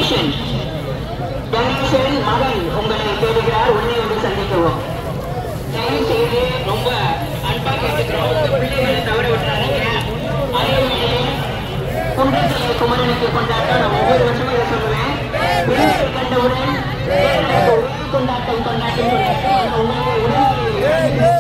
கணேசன் கணேசன் மகன் உங்களை தேடுகிறார் உடனே வந்து சந்திக்கவும் தயவு செய்து ரொம்ப அன்பா கேட்டுக்கிறோம் உங்க பிள்ளைகளை தவற விட்டுறாதீங்க அதே வேளையில் குன்றத்திலே குமரனுக்கு கொண்டாட்டம் நான் ஒவ்வொரு வருஷமும் இதை சொல்லுவேன் பிள்ளைகளை கண்டவுடன் எனக்கு ஒரே கொண்டாட்டம் கொண்டாட்டம் கொண்டாட்டம் ஆனா உங்களுக்கு உடனே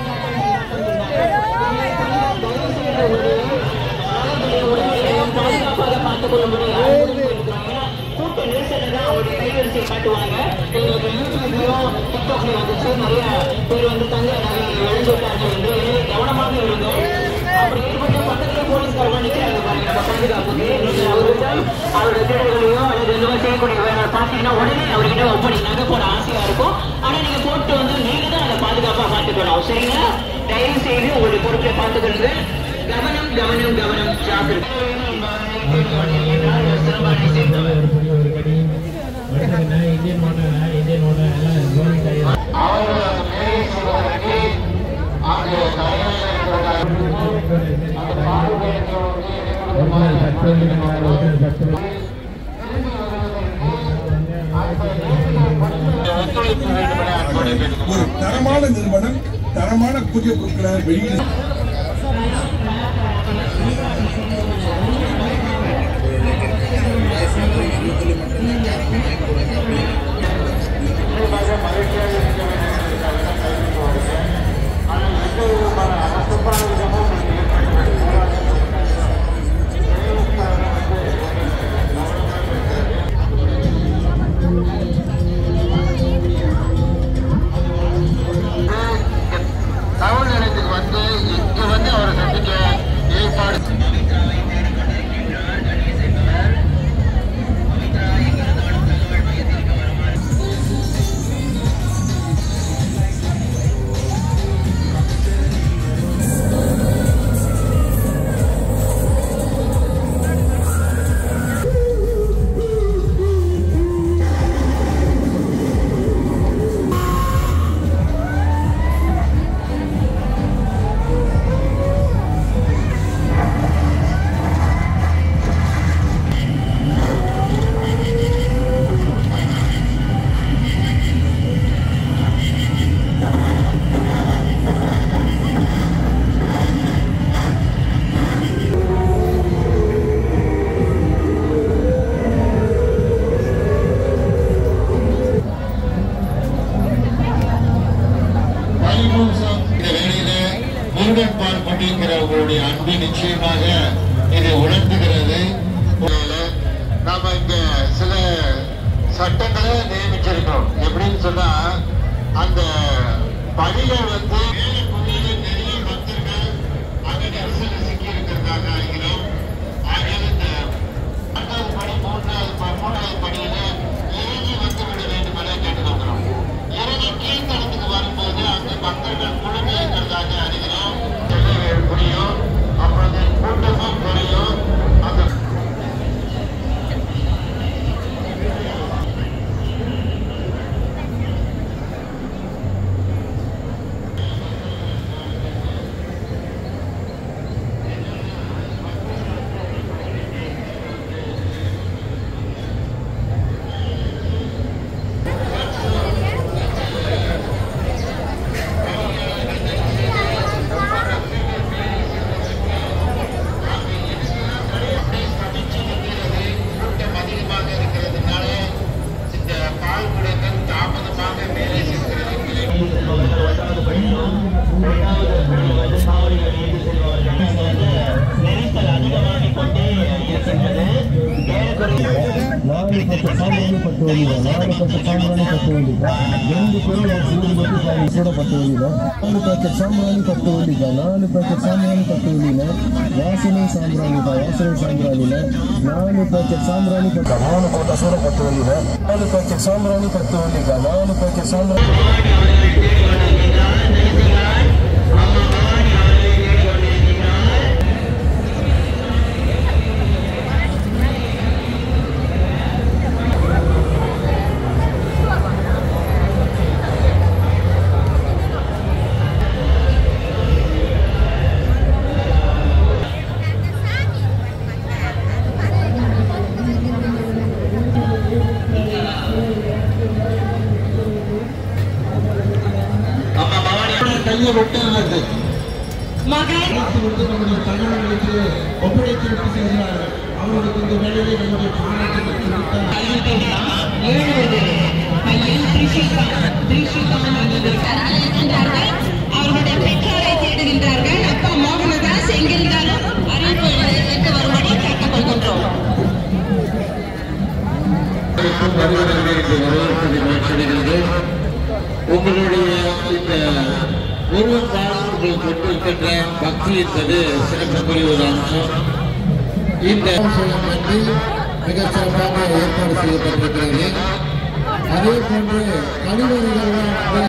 பாதுகாப்பாக பார்த்துக் கொள்ளும்படி கூட்ட நெரிசல்ல தான் அவருடைய கைவரிசையை காட்டுவாங்க எங்களுக்கு யூடியூப்லயும் டிக்டாக்லயும் வந்துச்சு நிறைய பேர் வந்து தங்க நகையை இழந்து விட்டார்கள் என்று எனவே கவனமாக இருந்தோம் அப்படி ஏற்பட்ட பக்கத்துல போலீஸ்காரங்க நிக்கிறாங்க பாருங்க நம்ம பாதுகாப்புக்கு நீங்க அவரிடம் அவருடைய தேடல்களையோ அல்லது எதுவும் செய்யக்கூடிய வேலை பார்த்தீங்கன்னா உடனே அவர்கிட்ட ஒப்படை நகை போட ஆசையா இருக்கும் ஆனா நீங்க போட்டு வந்து நீங்க தான் அதை பாதுகாப்பா பார்த்துக்கணும் சரிங்களா தயவு செய்து உங்களுடைய பொருட்களை பார்த்துக்கிறது கவனம் கவனம் கவனம் ஜாக்கிரதை ஒரு படி ஒரு படி அடுத்தது இந்தியன் மாடல் இந்தியன் மாடல் எல்லாம் கவர்மெண்ட் ஆகிடும் அவர்கள் அந்த மேலே சொல்வதற்கு அங்கு ஒரிஜினல் பெட்ரோல் ஒரிஜினல் பெட்ரோல் ஒத்துழைப்பு வேண்டும் என அன்போடு கேட்டுக்கொள்கிறேன். ஒரு தரமான நிறுவனம் தரமான புதிய பொருட்களை வெளியிட தகவல் நிலையத்துக்கு வந்து இங்க வந்து அவரை சந்திக்க ஏற்பாடு தைப்பூசம் இந்த வேளையில முருகன் பால் பண்டிகிற உங்களுடைய அன்பு நிச்சயமாக இது உணர்த்துகிறது நாம இங்க சில சட்டங்களை நியமிச்சிருக்கிறோம் எப்படின்னு சொன்னா அந்த பணிகள் வந்து வேலை புள்ளியில நிறைய பக்தர்கள் அங்க நெரிசல் சிக்கி இருக்கிறதாக அறிகிறோம் ஆகிய இந்த இரண்டாவது பணி மூன்றாவது ப- மூன்றாவது பணியில இறங்கி வந்து விட வேண்டும் என கேட்டுக்கொள்கிறோம் இறங்கி கீழ்த்தளத்துக்கு வரும்போது அங்கு பக்தர்கள் குழுமி இருக்கிறதாக அறிகிறோம் செல்ல புரியும் அப்பொழுது கூட்டமும் குறையும் அந்த கூட்டம் அதிகமாக இருக்கிறதுனால இந்த பால் குடங்கள் தாமதமாக மேலே செல்கிறது நெரிசல் அதிகமாகிக் கொண்டே இருக்கின்றது ஏறக்குறைய நாலு பத்து சாம்பிராணி பத்து வழியில நாலு பத்து சாம்பிராணி பத்து வழியில ரெண்டு பேரும் மூணு பத்து சாமி கூட பத்து வழியில நாலு பேக்கெட் சாம்பிராணி பத்து வழியில நாலு பேக்கெட் சாம்பிராணி பத்து வழியில வாசனை சாம்பிராணி வாசனை சாம்பிராணியில நாலு பேக்கெட் சாம்பிராணி பத்து மூணு போட்டா சூட பத்து வழியில நாலு பேக்கெட் சாம்பிராணி பத்து வழியில நாலு பேக்கெட் சாம்பிராணி சாமி கையை விட்டு நல்லது மகன் அரசு வந்து நம்முடைய தகவல்களுக்கு ஒப்படைத்து விட்டு செல்கிறார்கள் அவர்களுக்கு இந்த வேலையை நம்முடைய பாராட்டு தெரிவித்தார் ஏழு பையன் திரிஷிகாந்த் திரிஷிகாந்த் வந்திருக்கிறார் இருக்கின்றார்கள் அவர்களுடைய பெற்றோரை தேடுகின்றார்கள் அப்பா மோகனதாஸ் எங்கிருந்தாலும் அறிவிப்பு எழுதிட்டு வரும்படி கேட்டுக்கொள்கின்றோம் வருவதற்கு என்று வரவேற்பதை மாற்றிடுகிறது உங்களுடைய இந்த ஒருவர் பாடல்கள் கொண்டிருக்கின்ற பக்தி என்பது சிறப்புக்குரிய ஒரு அம்சம் இந்த வந்து மிகச் சிறப்பாக ஏற்பாடு செய்யப்பட்டிருக்கிறது அதே போன்று கழிவறைகள்